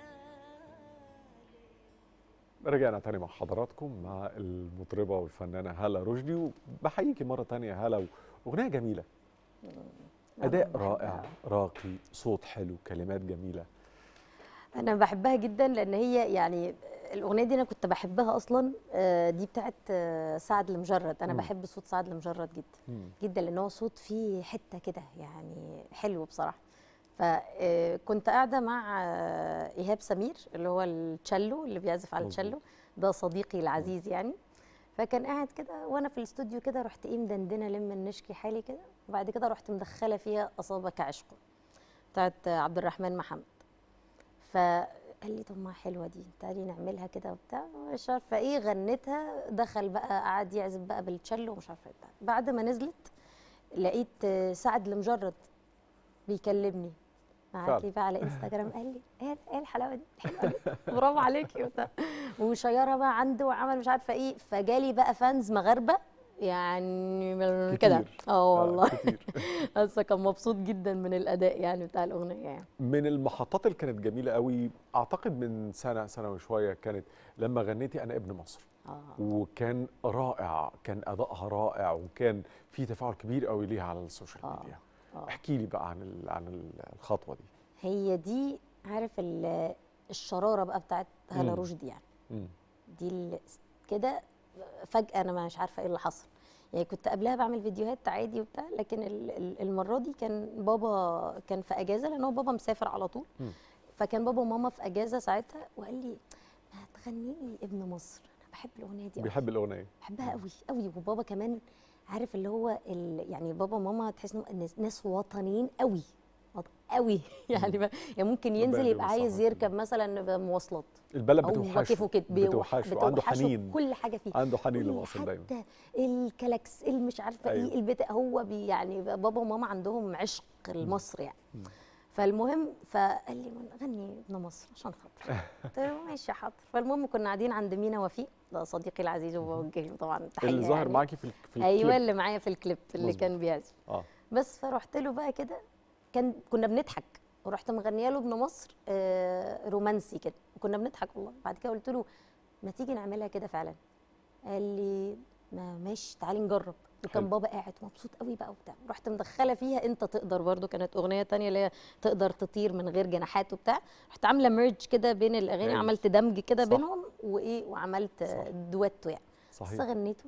رجعنا تاني مع حضراتكم مع المطربة والفنانة هالة رشدي وبحييكي مرة تانية هالة أغنية جميلة أداء بحبها. رائع راقي صوت حلو كلمات جميلة انا بحبها جدا لان هي يعني الاغنيه دي انا كنت بحبها اصلا آه، دي بتاعت آه، سعد المجرد انا مم. بحب صوت سعد المجرد جدا مم. جدا لان هو صوت فيه حته كده يعني حلو بصراحه فكنت قاعده مع آه، ايهاب سمير اللي هو التشيلو اللي بيعزف على مظبوط. التشيلو ده صديقي العزيز يعني فكان قاعد كده وانا في الاستوديو كده رحت ايه مدندنه لما نشكي حالي كده وبعد كده رحت مدخله فيها اصابك عشق بتاعت عبد الرحمن محمد فقال لي طب ما حلوه دي تعالي نعملها كده وبتاع مش عارفه ايه غنتها دخل بقى قعد يعزف بقى بالتشيلو ومش عارفه ايه بتاع بعد ما نزلت لقيت آه، سعد المجرد بيكلمني بعت فعلا. لي بقى على انستجرام قال لي ايه ايه الحلاوه دي حلوه دي برافو عليكي وبتاع وشيرها بقى عنده وعمل مش عارفه ايه فجالي بقى فانز مغاربه يعني من كده كتير. اه والله كتير بس كان مبسوط جدا من الاداء يعني بتاع الاغنيه يعني من المحطات اللي كانت جميلة قوي أعتقد من سنة سنة وشوية كانت لما غنيتي أنا ابن مصر اه وكان رائع كان أدائها رائع وكان في تفاعل كبير قوي ليها على السوشيال آه. ميديا اه احكي لي بقى عن ال- عن ال- الخطوة دي هي دي عارف ال- الشراره بقى بتاعت هلا مم. رشدي يعني مم. دي ال- كده فجاه انا مش عارفه ايه اللي حصل يعني كنت قبلها بعمل فيديوهات عادي وبتاع لكن ال- ال- المره دي كان بابا كان في اجازه لان هو بابا مسافر على طول مم. فكان بابا وماما في اجازه ساعتها وقال لي ما تغني لي ابن مصر انا بحب الاغنيه دي أوي. بيحب الاغنيه بحبها قوي قوي وبابا كمان عارف اللي هو ال... يعني بابا وماما تحس انهم ناس- ناس وطنيين قوي وط- قوي يعني ما- يعني ممكن ينزل ربنا يبقى عايز يوسعها يركب مثلا مواصلات البلد او بتوحشه كيفه كده بيوح- بتوحشه عنده بتوحشه حنين كل حاجه فيه عنده حنين كل لمصر دايما حتى الكلاكس المش عارفه أيوة. ايه البتاع هو بي يعني بابا وماما عندهم عشق لمصر يعني مم. فالمهم فقال لي "ما غني ابن مصر عشان خاطر قلت له ماشي حاضر فالمهم كنا قاعدين عند مينا وفيق ده صديقي العزيز وبوجه له طبعا تحيه اللي ظاهر يعني. معاكي في ال- في ايوه الكليب. اللي معايا في الكليب اللي مظبوط. كان بيعزف اه بس فرحت له بقى كده كان كنا بنضحك ورحت مغنيه له ابن مصر آه رومانسي كده وكنا بنضحك والله بعد كده قلت له ما تيجي نعملها كده فعلا قال لي ما ماشي تعالي نجرب وكان حلو. بابا قاعد مبسوط قوي بقى وبتاع رحت مدخله فيها انت تقدر برضو كانت اغنيه تانية اللي هي تقدر تطير من غير جناحات وبتاع رحت عامله ميرج كده بين الاغاني أيوة. عملت دمج كده صح. بينهم وايه وعملت صح. آه، دويتو يعني بس صحيح غنيته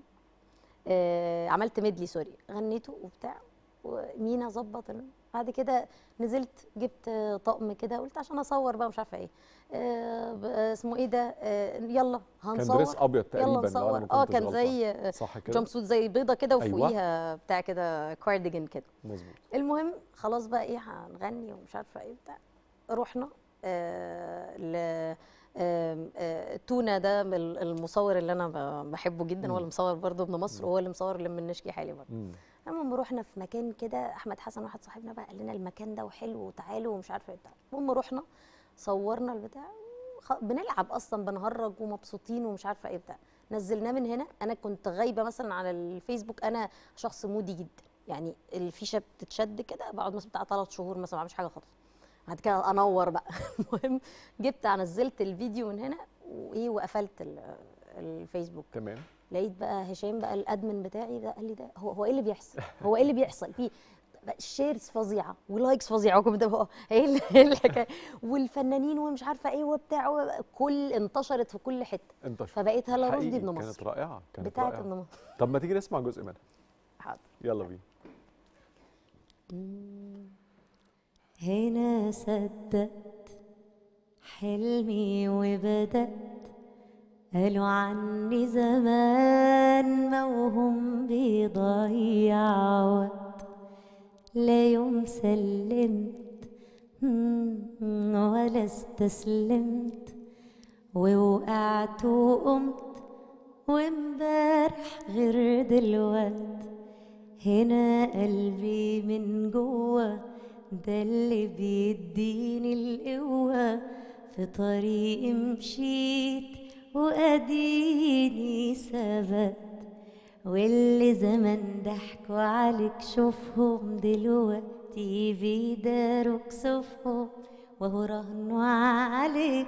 آه عملت ميدلي سوري غنيته وبتاع ومينا ظبط ال- بعد كده نزلت جبت آه، طقم كده قلت عشان اصور بقى مش عارفه ايه آه ب- آه، اسمه ايه ده آه يلا كان هنصور دريس ابيض تقريبا يلا لو أنا نصور ما اه كنتش كان غلطان. زي آه، صح كده جامب سوت زي بيضه كده أيوة. وفوقيها بتاع كده كارديجان كده مظبوط المهم خلاص بقى ايه هنغني ومش عارفه ايه بتاع رحنا آه ل آم، آه، تونا ده من المصور اللي انا ب- بحبه جدا هو مم. اللي مصور برضه ابن مصر وهو اللي مصور لما النشكي حالي برضه مم. المهم رحنا في مكان كده احمد حسن واحد صاحبنا بقى قال لنا المكان ده وحلو وتعالوا ومش عارفه ايه بتاع المهم رحنا صورنا البتاع خ- بنلعب اصلا بنهرج ومبسوطين ومش عارفه ايه بتاع نزلناه من هنا انا كنت غايبه مثلا على الفيسبوك انا شخص مودي جدا يعني الفيشه بتتشد كده بقعد مثلا بتاع ثلاث شهور مثلا ما بعملش حاجه خالص بعد كده انور بقى المهم جبت نزلت الفيديو من هنا وايه وقفلت ال- الفيسبوك تمام لقيت بقى هشام بقى الادمن بتاعي ده قال لي ده هو هو ايه اللي بيحصل؟ هو ايه اللي بيحصل؟ في شيرز فظيعه ولايكس فظيعه وكم ده هو ايه ال- إيه الحكايه والفنانين ومش عارفه ايه وبتاع و- كل انتشرت في كل حته انت فبقيت هلا رشدي حقيقي ابن كانت مصر رائعه كانت بتاعت رائعه ابن مصر طب ما تيجي نسمع جزء منها حاضر يلا بينا هنا صدقت حلمي وبدأت قالوا عني زمان موهوم بيضيع وقت لا يوم سلمت مم، ولا استسلمت ووقعت وقمت وامبارح غير دلوقت هنا قلبي من جوه ده اللي بيديني القوة في طريق مشيت وأديني ثبت واللي زمان ضحكوا عليك شوفهم دلوقتي بيداروا كسوفهم وهو رهنوا عليك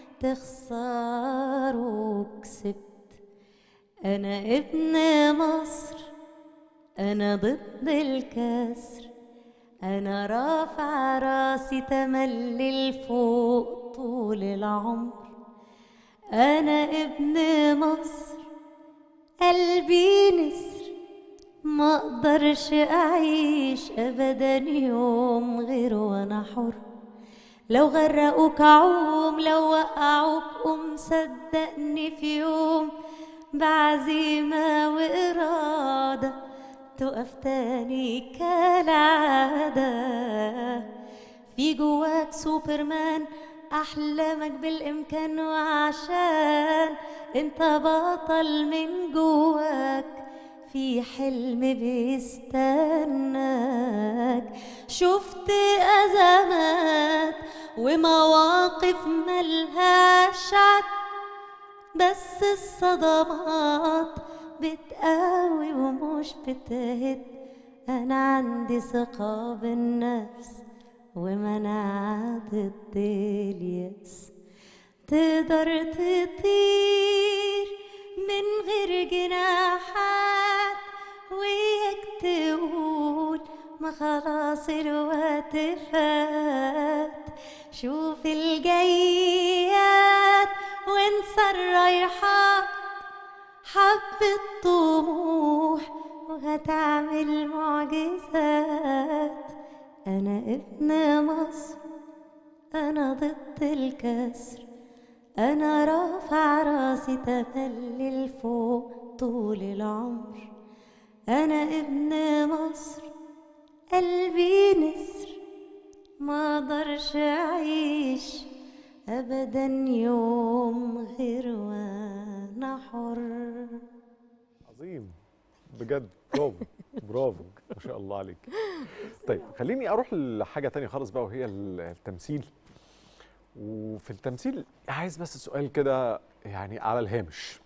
تخسر وكسبت أنا ابن مصر أنا ضد الكسر أنا رافع راسي تملي لفوق طول العمر أنا ابن مصر قلبي نسر ما اقدرش اعيش ابدا يوم غير وانا حر لو غرقوك عوم لو وقعوك قوم صدقني في يوم بعزيمة وإرادة تقف تاني كالعادة في جواك سوبرمان أحلامك بالإمكان وعشان انت بطل من جواك في حلم بيستناك شفت أزمات ومواقف ملهاش عد بس الصدمات بتقوي ومش بتهد أنا عندي ثقة بالنفس ومناعة ضد اليأس تقدر تطير من غير جناحات وياك تقول ما خلاص الوقت فات شوف الجيات وانسى الرايحات حبة طموح وهتعمل معجزات أنا ابن مصر أنا ضد الكسر أنا رافع راسي تملي لفوق طول العمر أنا ابن مصر قلبي نسر ما اقدرش اعيش ابدا يوم غير وانا حر عظيم بجد برافو برافو ما شاء الله عليك طيب خليني اروح لحاجه تانية خالص بقى وهي التمثيل وفي التمثيل عايز بس سؤال كده يعني على الهامش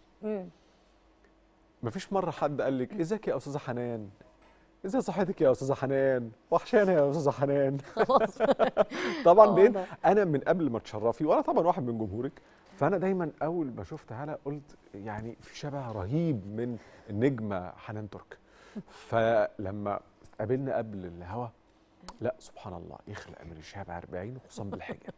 مفيش مره حد قال لك ازيك يا استاذه حنان ازاي صحتك يا استاذه حنان وحشانه يا استاذه حنان خلاص طبعا آه بين والله. انا من قبل ما تشرفي وانا طبعا واحد من جمهورك فانا دايما اول ما شفت هلا قلت يعني في شبه رهيب من النجمه حنان ترك فلما قابلنا قبل الهوا لا سبحان الله يخلق من الشهاب 40 خصوصا بالحجاب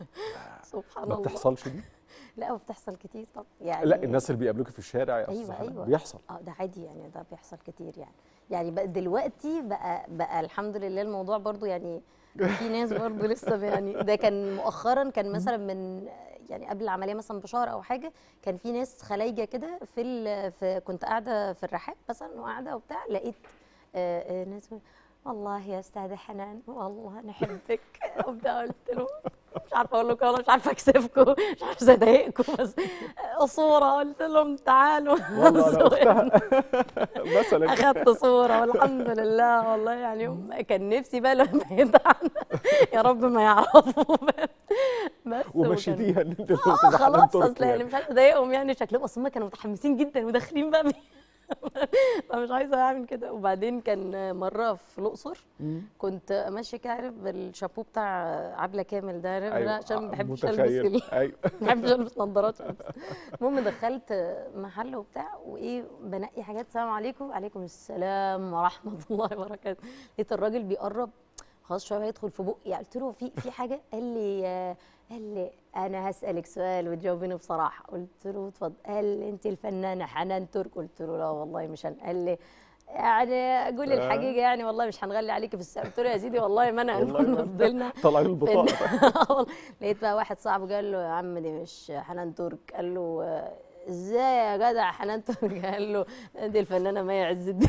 سبحان ما الله بتحصلش دي لا بتحصل كتير طب يعني لا الناس اللي بيقابلوكي في الشارع يا أيوة، أستاذة حنان أيوة. بيحصل اه ده عادي يعني ده بيحصل كتير يعني يعني بقى دلوقتي بقى بقى الحمد لله الموضوع برضو يعني في ناس برضو لسه يعني ده كان مؤخرا كان مثلا من يعني قبل العمليه مثلا بشهر او حاجه كان في ناس خلايجه كده في, ال- في كنت قاعده في الرحاب مثلا وقاعده وبتاع لقيت آه، آه، ناس بتقول، والله يا استاذه حنان والله نحبك وبتاع قلت له مش عارفه اقول لكم والله مش عارفه اكسفكم مش عارفه اضايقكم بس صوره قلت لهم تعالوا والله انا اختها مثلا اخدت صوره والحمد لله والله يعني كان نفسي بقى لما يتعن يا رب ما يعرفوا بس وكان- ومشيتيها ان انت اه الأستاذة حنان خلاص تركي اصل يعني مش عايزه اضايقهم يعني شكلهم اصل هم كانوا متحمسين جدا وداخلين بقى بي- فمش عايزه اعمل كده وبعدين كان مره في الاقصر مم. كنت ماشيه كده عارف بالشابو بتاع عبله كامل ده عارف أيوة، لا عشان ما بحبش البس متخيل. ال- ايوه ما بحبش البس نظارات شمس المهم دخلت محل وبتاع وايه بنقي حاجات السلام عليكم وعليكم السلام ورحمه الله وبركاته لقيت الراجل بيقرب خلاص شويه هيدخل في بقي قلت له في في حاجه قال لي آه، قال لي انا هسالك سؤال وتجاوبيني بصراحه قلت له اتفضل قال لي انت الفنانه حنان ترك قلت له لا والله مش انا قال لي يعني قولي آه. الحقيقه يعني والله مش هنغلي عليكي في السعر قلت له يا سيدي والله ما انا والله ما المهم أنت. فضلنا طلعي البطاقه والله. لقيت بقى واحد صاحبه قال له يا عم دي مش حنان ترك قال له آه، ازاي يا جدع حنان ترك قال له دي الفنانه مي عز الدين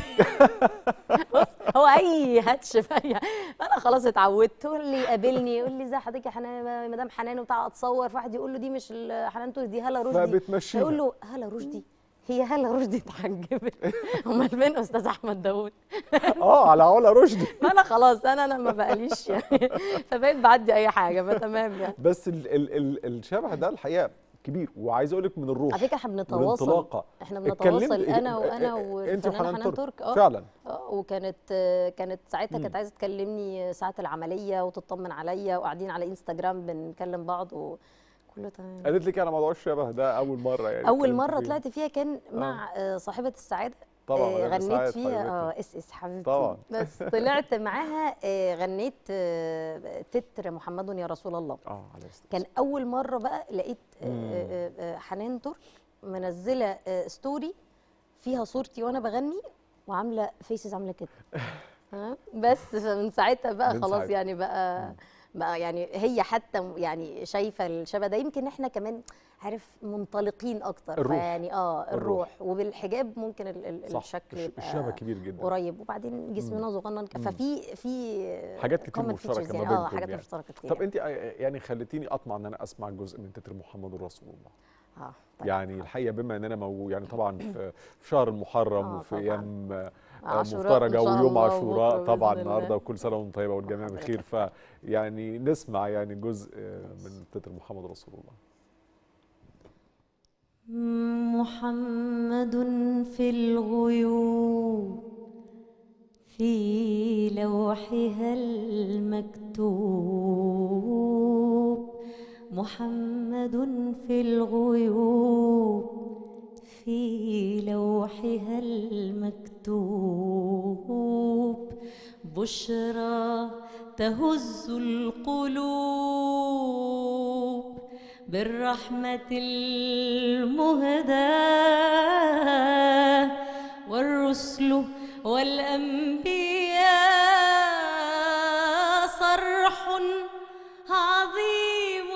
بص هو اي هاتش في اي انا خلاص اتعودت يقول لي قابلني يقول لي ازي حضرتك يا حنان مدام حنان وبتاع اتصور في واحد يقول له دي مش ال- حنان ترك دي هلا رشدي فبتمشيها. يقول له هلا رشدي هي هلا رشدي اتحجبت امال فين استاذ احمد داوود اه على علا رشدي فانا خلاص انا انا ما بقاليش يعني فبقيت بعدي اي حاجه فتمام يعني بس ال ال ال الشبه ده الحقيقه كبير وعايز اقول لك من الروح على فكره احنا بنتواصل والانطلاقه احنا اتكلمت- بنتواصل انا اه- وانا اه- انت والفنانه وحنان حنان ترك. ترك اه فعلا اه وكانت آه، كانت ساعتها مم. كانت عايزه تكلمني ساعه العمليه وتطمن عليا وقاعدين على انستجرام بنكلم بعض وكله تمام قالت لك انا موضوع الشبه ده اول مره يعني اول اتكلمت مره فيه. طلعت فيها كان مع آه، صاحبه السعاده طبعا آه، مدام غنيت إسعاد فيها حبيبتنا. اه اس اس حبيبتي طبعا. بس طلعت معاها آه، غنيت آه، تتر محمد يا رسول الله اه على السلامة. كان اول مره بقى لقيت آه، مم. آه، آه، حنان ترك منزله آه، ستوري فيها صورتي وانا بغني وعامله فيسز عامله كده ها؟ بس فمن ساعتها بقى من خلاص ساعتها. يعني بقى بقى يعني هي حتى م- يعني شايفه الشبه ده يمكن احنا كمان عارف منطلقين اكتر الروح. فيعني اه الروح. الروح وبالحجاب ممكن ال ال صح الشكل الش- يبقى الشبه كبير جدا قريب وبعدين جسمنا صغنن ك- مم. ففي في حاجات كتير common مشتركة features ما يعني اه بينكم حاجات يعني. مشتركه كتير طب انت يعني خليتيني اطمع ان انا اسمع جزء من تتر محمد رسول الله اه طيب. يعني الحقيقه بما اننا مو يعني طبعا في في شهر المحرم آه، وفي طبعاً. ايام آه، عاشوراء مفترجه إن شاء ويوم الله عاشوراء وبكرة طبعا بإذن النهارده الله. وكل سنه وانتم طيبه والجميع بخير فيعني نسمع يعني جزء آه، من تتر محمد رسول الله محمد في الغيوب في لوحها المكتوب محمد في الغيوب في لوحها المكتوب بشرى تهز القلوب بالرحمة المهداة والرسل والأنبياء صرح عظيم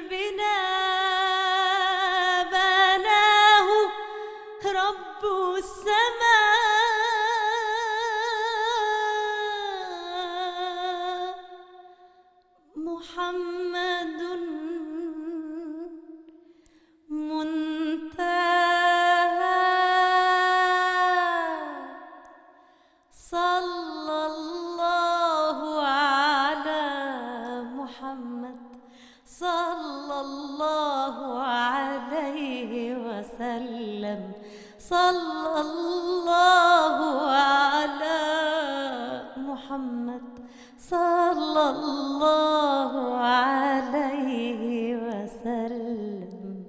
البناء بناه رب السماء محمد منتهى صلى الله على محمد صلى الله عليه وسلم صلى الله على محمد صلى الله عليه وسلم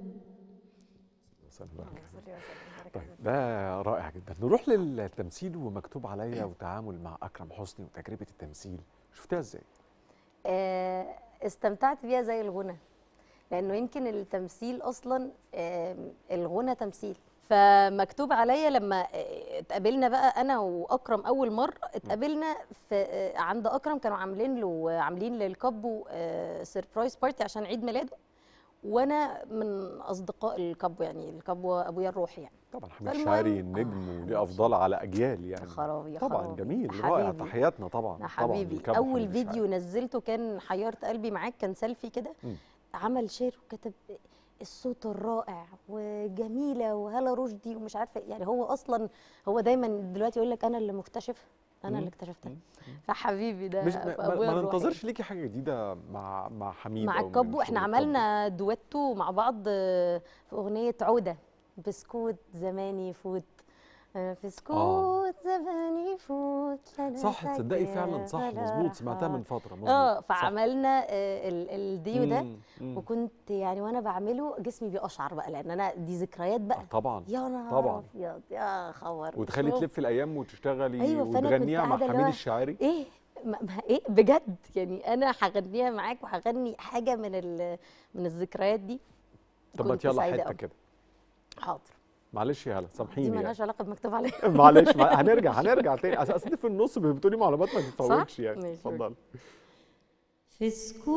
وسلم عليك. طيب ده رائع جدا نروح للتمثيل ومكتوب عليا وتعامل مع اكرم حسني وتجربه التمثيل شفتها ازاي آه، استمتعت بيها زي الغنى لانه يمكن التمثيل اصلا آم، الغنى تمثيل فمكتوب عليا لما آه، اتقابلنا بقى انا واكرم اول مره اتقابلنا في آه، عند اكرم كانوا عاملين له عاملين للكابو سربرايز بارتي عشان عيد ميلاده وانا من اصدقاء الكابو يعني الكابو ابويا الروحي يعني طبعا حميد فالمهم- شاعري النجم آه، وليه افضال على اجيال يعني خرابي يا طبعا خرابي. جميل ده رائع حبيبي. تحياتنا طبعا يا طبعا حبيبي للكابتن اول حميد فيديو الشاعري. نزلته كان حيرت قلبي معاك كان سيلفي كده مم. عمل شير وكتب الصوت الرائع وجميله وهلا رشدي ومش عارفه إيه. يعني هو اصلا هو دايما دلوقتي يقول لك انا اللي مكتشف انا مم. اللي اكتشفتها فحبيبي ده مش ما, ما, فأبويا ما الروحي. ننتظرش ليكي حاجه جديده مع مع حميد مع أو من الكابو احنا شغل الكابو؟ عملنا دويتو مع بعض آه، في اغنيه عوده بسكوت زماني يفوت آه، في سكوت زماني يفوت لا صح تصدقي سكت فعلا صح ولا مظبوط سمعتها من راحة. فتره مظبوط اه صح. فعملنا آه، ال- الديو ده مم، مم. وكنت يعني وانا بعمله جسمي بيقشعر بقى لان انا دي ذكريات بقى آه، طبعا يا نهار طبعا. ابيض يا خبر وتخلي شوف. تلف الايام وتشتغلي أيوة، فأنا كنت وتغنيها مع قاعدة اللي حميد هو الشاعري ايه ما ما ايه بجد يعني انا هغنيها معاك وهغني حاجه من ال- من الذكريات دي طب ما كنت يلا سعيدة حته أوي. كده حاضر معلش يا هلا دي سامحيني يعني. مالهاش علاقه بمكتوب عليها معلش مع- هنرجع هنرجع تاني أصل أصل في النص بتقولي معلومات ما تتفوتش يعني ماشي، اتفضل في سكوت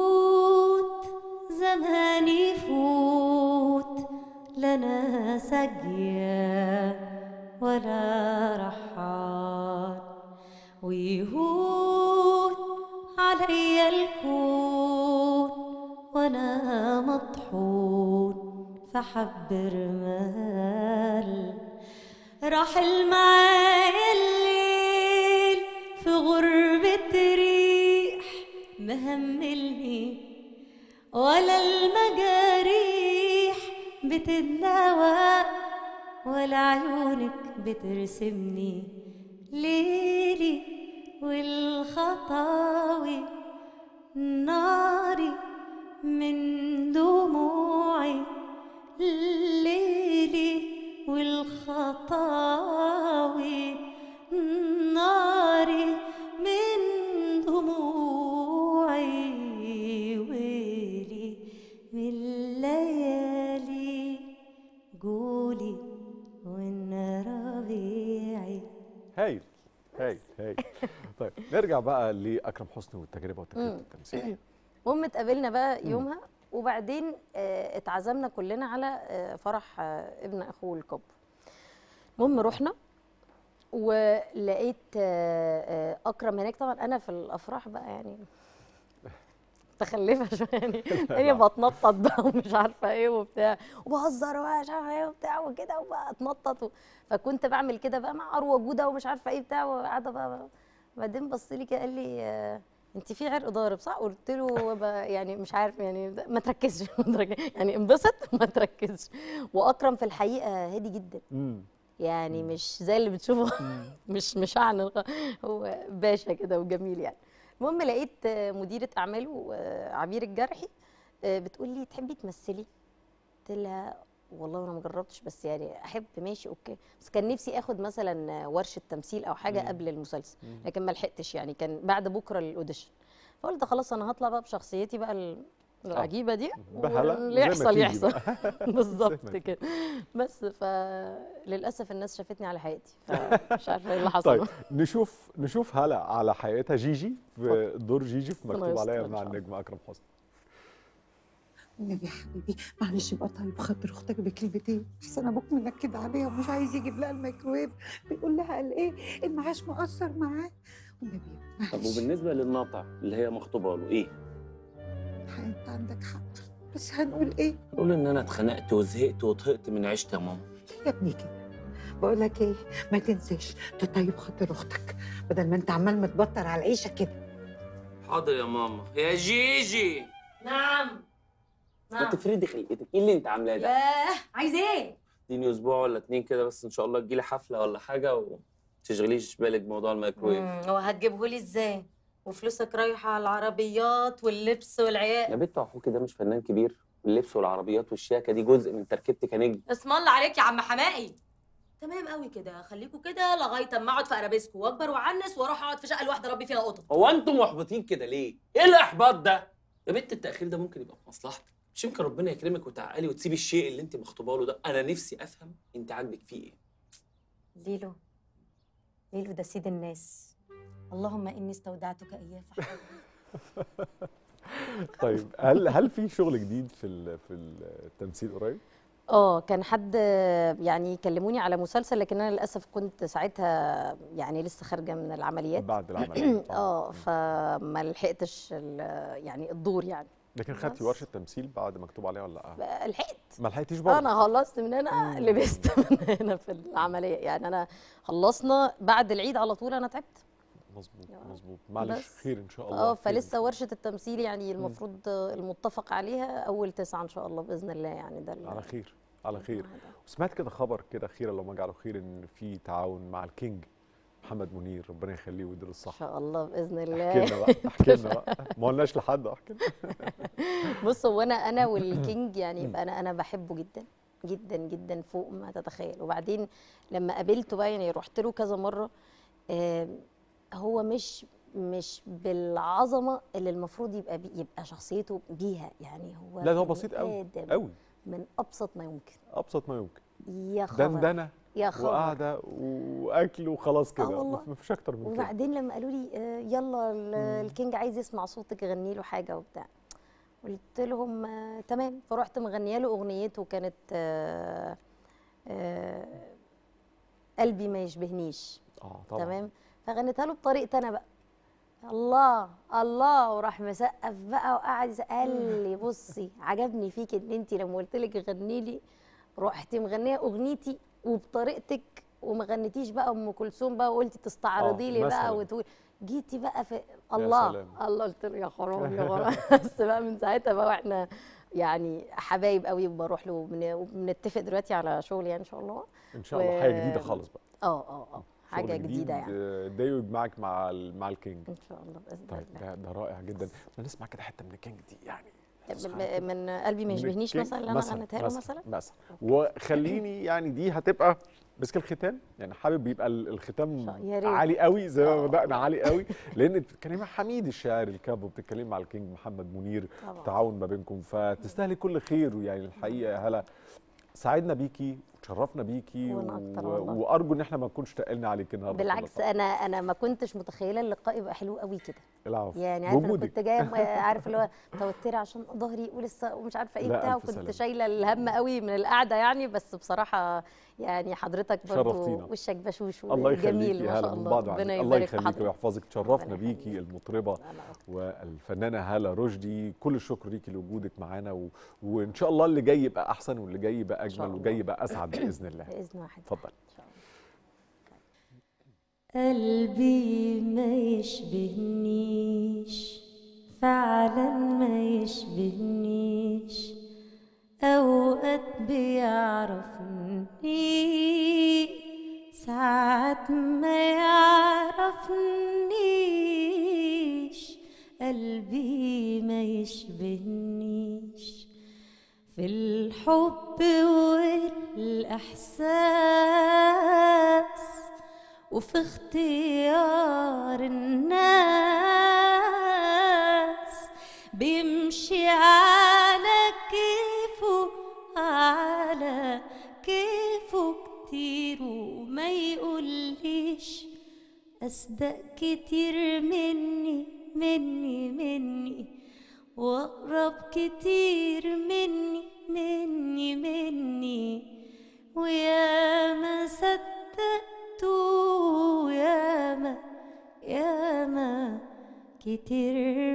زمان يفوت لنا سجية ولا رحال ويهون علي الكون وانا مطحون فحب رمال راحل معايا الليل في غربة ريح مهملني ولا المجاريح بتداوى ولا عيونك بترسمني ليلي والخطاوي ناري من دموعي ليلي والخطاوي ناري من دموعي ويلي من الليالي قولي وإن ربيعي هايل هايل هايل طيب نرجع بقى لاكرم حسني والتجربه وتجربه التمثيل المهم اتقابلنا بقى يومها وبعدين آه، اتعزمنا كلنا على آه، فرح آه، ابن اخوه الكب المهم رحنا ولقيت آه، آه، اكرم هناك طبعا انا في الافراح بقى يعني متخلفه شويه يعني يعني بتنطط بقى ومش عارفه ايه وبتاع وبهزر ومش عارفه ايه وبتاع وكده وبتنطط و... فكنت بعمل كده بقى مع اروى جوده ومش عارفه ايه بتاع وقاعده بقى بعدين بص لي كده قال لي آه، انت في عرق ضارب صح قلت له ب- يعني مش عارف يعني ما تركزش ما تركزش. يعني انبسط ما تركزش واكرم في الحقيقه هادي جدا امم يعني مش زي اللي بتشوفه مش مش عن هو باشا كده وجميل يعني المهم لقيت آه، مديره اعماله آه، عبير الجرحي آه، بتقول لي تحبي تمثلي قلت لها والله انا ما جربتش بس يعني احب ماشي اوكي بس كان نفسي اخد مثلا ورشه تمثيل او حاجه قبل المسلسل لكن ما لحقتش يعني كان بعد بكره الاوديشن فقلت خلاص انا هطلع بقى بشخصيتي بقى ال- العجيبه دي بهلا واللي زي ما يحصل تيجي يحصل بقى. بالظبط زي ما كده بس فللاسف الناس شافتني على حقيقتي فمش عارفه ايه اللي حصل طيب نشوف نشوف هلا على حقيقتها جيجي في دور جيجي في ربنا مكتوب يستر عليها إن مع شاء الله. النجم اكرم حسني النبي يا حبيبي معلش بقى طيب خاطر اختك بكلمتين احسن ابوك منكد عليها ومش عايز يجيب لها الميكروويف بيقول لها قال ايه المعاش مقصر معاه والنبي طب معلش وبالنسبه للناطع اللي هي مخطوبه له ايه؟ انت عندك حق بس هنقول ايه قول ان انا اتخنقت وزهقت وطهقت من عيشتي يا ماما يا ابني كده بقول لك ايه ما تنساش تطيب خاطر اختك بدل ما انت عمال متبطر على العيشه كده حاضر يا ماما يا جيجي نعم ما تفردي خلقتك ايه اللي انت عاملاه ده؟ ياه عايز ايه اديني اسبوع ولا اتنين كده بس ان شاء الله تجيلي حفله ولا حاجه و تشغليش بالك بموضوع الميكرويف هو هتجيبه لي ازاي وفلوسك رايحه على العربيات واللبس والعيال يا بنت اخوكي ده مش فنان كبير اللبس والعربيات والشياكه دي جزء من تركيبتي كنجم اسم الله عليك يا عم حمائي تمام قوي كده خليكوا كده لغايه اما اقعد في ارابيسكو واكبر واعنس واروح اقعد في شقه لوحدي اربي فيها قطط هو انتم محبطين كده ليه؟ ايه الاحباط ده؟ يا بنت التاخير ده ممكن يبقى في مصلحتك مش يمكن ربنا يكرمك وتعقلي وتسيبي الشيء اللي انت مخطوبه له ده انا نفسي افهم انت عاجبك فيه ايه ليلو ليلو ده سيد الناس اللهم اني استودعتك اياه فاحفظني طيب هل هل في شغل جديد في ال- في التمثيل قريب؟ اه كان حد يعني كلموني على مسلسل لكن انا للاسف كنت ساعتها يعني لسه خارجه من العمليات بعد العمل اه فما لحقتش ال- يعني الدور يعني لكن خدتي بس. ورشه تمثيل بعد مكتوب عليها ولا لا؟ لحقت ما لحقتيش برضه انا خلصت من هنا مم. لبست من هنا في العمليه يعني انا خلصنا بعد العيد على طول انا تعبت مظبوط آه. مظبوط معلش بس. خير ان شاء الله اه خير إن فلسه شاء ورشه التمثيل يعني المفروض المتفق عليها اول تسعة ان شاء الله باذن الله يعني ده الله. على خير على خير وسمعت كده خبر كده خير اللهم اجعله خير ان في تعاون مع الكينج محمد منير ربنا يخليه ويديله ان الصحه شاء الله باذن احكي الله لنا بقى احكي لنا بقى ما قلناش لحد احكي لنا بص هو انا انا والكينج يعني يبقى انا انا بحبه جدا جدا جدا فوق ما تتخيل وبعدين لما قابلته بقى يعني رحت له كذا مره آم، هو مش مش بالعظمه اللي المفروض يبقى بي يبقى شخصيته بيها يعني هو لا ده هو بني بسيط قوي آدم قوي من ابسط ما يمكن ابسط ما يمكن يا خبر دندنه يا خبر وقعده واكل وخلاص كده والله. ما فيش اكتر من كده وبعدين لما قالوا لي آه، يلا ال- الكينج عايز يسمع صوتك غني له حاجه وبتاع قلت لهم آه، تمام فرحت مغنيه له اغنيته كانت آه، آه، قلبي ما يشبهنيش اه طبعا تمام فغنيتها له بطريقتي انا بقى الله الله وراح مسقف بقى وقعد يسقف. قال لي بصي عجبني فيك ان انت لما قلت لك غني لي رحتي مغنيه اغنيتي وبطريقتك وما غنيتيش بقى ام كلثوم بقى وقلتي تستعرضي آه، لي مثلاً. بقى وتقولي جيتي بقى في الله سلام. الله قلت له يا خرام يا خرام بس بقى من ساعتها بقى واحنا يعني حبايب قوي وبروح له وبن- وبنتفق دلوقتي على شغل يعني ان شاء الله ان شاء الله حاجه جديده و- خالص بقى اه اه اه شغل حاجه جديد، جديده يعني آه، ده يجمعك مع ال- مع الكينج ان شاء الله باذن طيب الله ده ده رائع جدا ما نسمع كده حته من الكينج دي يعني ب- نسمع ب- كده. من قلبي ما من يشبهنيش الكينج. مثلا اللي انا غنيتها له مثلا مثلا وخليني يعني دي هتبقى مسك الختام يعني حابب يبقى ال- الختام يا ريت. عالي قوي زي ما آه. بدانا عالي قوي لان بتتكلمي مع حميد الشاعر الكاب وبتتكلمي مع الكينج محمد منير طبعا تعاون ما بينكم فتستاهلي كل خير يعني الحقيقه يا هلا سعدنا بيكي وتشرفنا بيكي وأنا أكتر و... والله. وارجو ان احنا ما نكونش تقلنا عليك النهارده في بالعكس اللقاء. انا انا ما كنتش متخيله اللقاء يبقى حلو قوي كده العفو يعني عارف انا بوجودك. كنت جايه م- عارف اللي هو توتري عشان ظهري ولسه ومش عارفه ايه لا، بتاع ألف وكنت سلامة. شايله الهم قوي من القعده يعني بس بصراحه يعني حضرتك برضو شرفتينا. وشك بشوش الله يخليكي وجميل يا ما هلا شاء من الله بعض ربنا عنك. الله يبارك في يخليكي حضرتك ويحفظك تشرفنا ربنا بيكي يخليك. المطربه أنا أكتر. والفنانه هاله رشدي كل الشكر ليكي لوجودك معانا و... وان شاء الله اللي جاي يبقى احسن واللي جاي يبقى شاء اجمل الله. وجاي يبقى اسعد باذن الله باذن واحد اتفضل إن شاء الله. قلبي ما يشبهنيش فعلا ما يشبهنيش أوقات بيعرفني ساعات ما يعرفنيش قلبي ما يشبهنيش في الحب والإحساس وفي اختيار الناس على كيفه على كيفه كتير وما يقوليش أصدق كتير مني مني مني وأقرب كتير مني مني مني ويا ما صدقته يا ما يا ما كتير